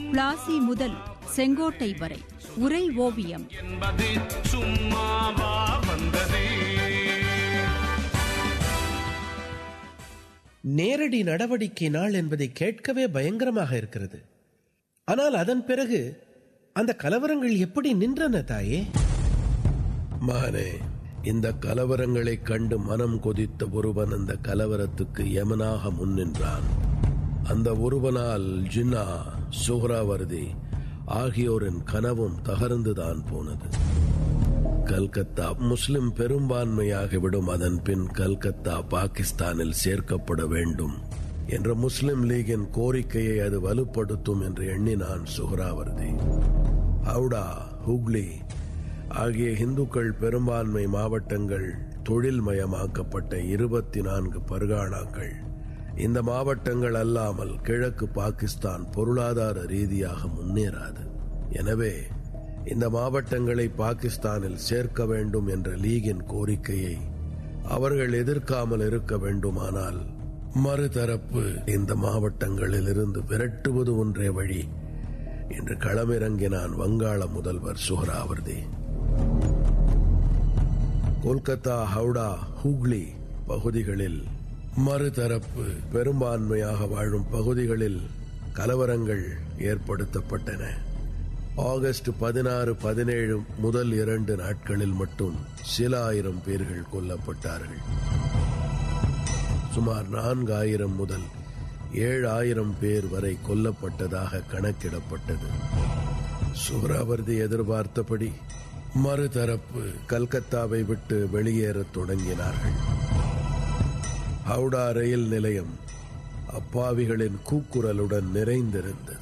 பிளாசி முதல் செங்கோட்டை வரை உரை ஓவியம் என்பது சும்மாவா வந்தது நேரடி நடவடிக்கை நாள் என்பதை கேட்கவே பயங்கரமாக இருக்கிறது ஆனால் அதன் பிறகு அந்த கலவரங்கள் எப்படி நின்றன தாயே மகனே இந்த கலவரங்களைக் கண்டு மனம் கொதித்த ஒருவன் அந்த கலவரத்துக்கு யமனாக முன்னின்றான் அந்த ஒருவனால் ஜின்னா சுஹ்ராவர்தி ஆகியோரின் கனவும் தகர்ந்துதான் போனது கல்கத்தா முஸ்லிம் பெரும்பான்மையாகிவிடும் அதன் பின் கல்கத்தா பாகிஸ்தானில் சேர்க்கப்பட வேண்டும் என்ற முஸ்லிம் லீகின் கோரிக்கையை அது வலுப்படுத்தும் என்று எண்ணினான் சுஹ்ராவர்தி ஹவுடா ஹுக்லி ஆகிய இந்துக்கள் பெரும்பான்மை மாவட்டங்கள் தொழில்மயமாக்கப்பட்ட இருபத்தி நான்கு பர்கானாக்கள் இந்த மாவட்டங்கள் அல்லாமல் கிழக்கு பாகிஸ்தான் பொருளாதார ரீதியாக முன்னேறாது எனவே இந்த மாவட்டங்களை பாகிஸ்தானில் சேர்க்க வேண்டும் என்ற லீகின் கோரிக்கையை அவர்கள் எதிர்க்காமல் இருக்க வேண்டுமானால் மறுதரப்பு இந்த மாவட்டங்களில் இருந்து விரட்டுவது ஒன்றே வழி என்று களமிறங்கினான் வங்காள முதல்வர் சுஹராவர்தி கொல்கத்தா ஹவுடா ஹூக்ளி பகுதிகளில் மறுதரப்பு பெரும்பான்மையாக வாழும் பகுதிகளில் கலவரங்கள் ஏற்படுத்தப்பட்டன ஆகஸ்ட் பதினாறு பதினேழு முதல் இரண்டு நாட்களில் மட்டும் சில ஆயிரம் பேர்கள் கொல்லப்பட்டார்கள் சுமார் நான்காயிரம் முதல் ஏழு ஆயிரம் பேர் வரை கொல்லப்பட்டதாக கணக்கிடப்பட்டது சுஹராவர்தி எதிர்பார்த்தபடி மறுதரப்பு கல்கத்தாவை விட்டு வெளியேறத் தொடங்கினார்கள் ஹவுடா ரயில் நிலையம் அப்பாவிகளின் கூக்குரலுடன் நிறைந்திருந்தது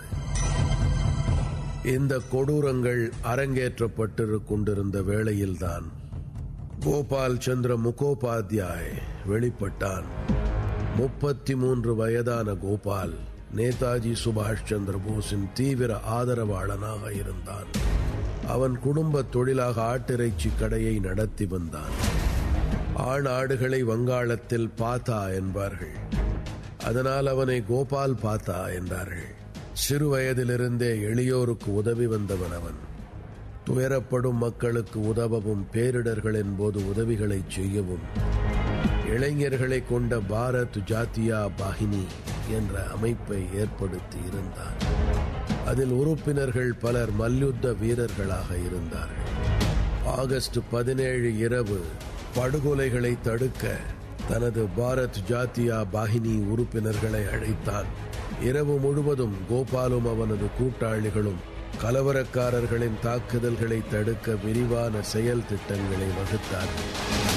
இந்த கொடூரங்கள் அரங்கேற்றப்பட்டு கொண்டிருந்த வேளையில்தான் கோபால் சந்திர முகோபாத்யாய் வெளிப்பட்டான் முப்பத்தி மூன்று வயதான கோபால் நேதாஜி சுபாஷ் சந்திர போஸின் தீவிர ஆதரவாளனாக இருந்தான் அவன் குடும்ப தொழிலாக ஆட்டிறைச்சி கடையை நடத்தி வந்தான் ஆண் ஆடுகளை வங்காளத்தில் பாத்தா என்பார்கள் அதனால் அவனை கோபால் பாத்தா என்றார்கள் சிறு வயதிலிருந்தே எளியோருக்கு உதவி வந்தவன் அவன் துயரப்படும் மக்களுக்கு உதவவும் பேரிடர்களின் போது உதவிகளை செய்யவும் இளைஞர்களை கொண்ட பாரத் ஜாத்தியா பாகினி என்ற அமைப்பை ஏற்படுத்தி இருந்தார் அதில் உறுப்பினர்கள் பலர் மல்யுத்த வீரர்களாக இருந்தார்கள் ஆகஸ்ட் பதினேழு இரவு படுகொலைகளை தடுக்க தனது பாரத் ஜாத்தியா பாகினி உறுப்பினர்களை அழைத்தான் இரவு முழுவதும் கோபாலும் அவனது கூட்டாளிகளும் கலவரக்காரர்களின் தாக்குதல்களை தடுக்க விரிவான செயல் திட்டங்களை வகுத்தார்கள்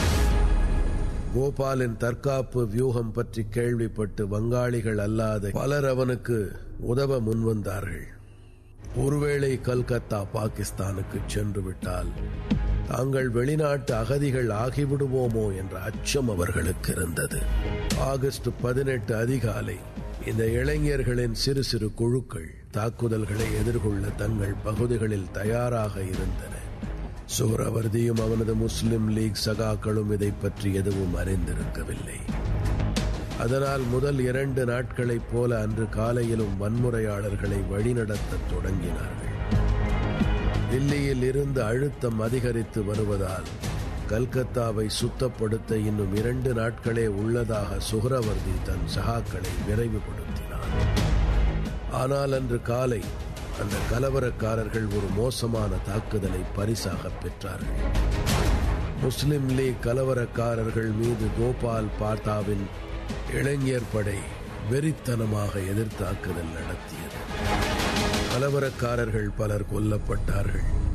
கோபாலின் தற்காப்பு வியூகம் பற்றி கேள்விப்பட்டு வங்காளிகள் அல்லாத பலர் அவனுக்கு உதவ முன்வந்தார்கள் ஒருவேளை கல்கத்தா பாகிஸ்தானுக்கு சென்று விட்டால் தாங்கள் வெளிநாட்டு அகதிகள் ஆகிவிடுவோமோ என்ற அச்சம் அவர்களுக்கு இருந்தது ஆகஸ்ட் பதினெட்டு அதிகாலை இந்த இளைஞர்களின் சிறு சிறு குழுக்கள் தாக்குதல்களை எதிர்கொள்ள தங்கள் பகுதிகளில் தயாராக இருந்தன சூரவர்தியும் அவனது முஸ்லிம் லீக் சகாக்களும் இதை பற்றி எதுவும் அறிந்திருக்கவில்லை அதனால் முதல் இரண்டு நாட்களைப் போல அன்று காலையிலும் வன்முறையாளர்களை வழிநடத்தத் தொடங்கினார்கள் தில்லியில் இருந்து அழுத்தம் அதிகரித்து வருவதால் கல்கத்தாவை சுத்தப்படுத்த இன்னும் இரண்டு நாட்களே உள்ளதாக சுஹரவர்தி தன் சகாக்களை விரைவுபடுத்தினார் ஆனால் அன்று காலை அந்த கலவரக்காரர்கள் ஒரு மோசமான தாக்குதலை பரிசாக பெற்றார்கள் முஸ்லிம் லீக் கலவரக்காரர்கள் மீது கோபால் பார்த்தாவின் இளைஞர் படை வெறித்தனமாக எதிர்த்தாக்குதல் நடத்தியது கலவரக்காரர்கள் பலர் கொல்லப்பட்டார்கள்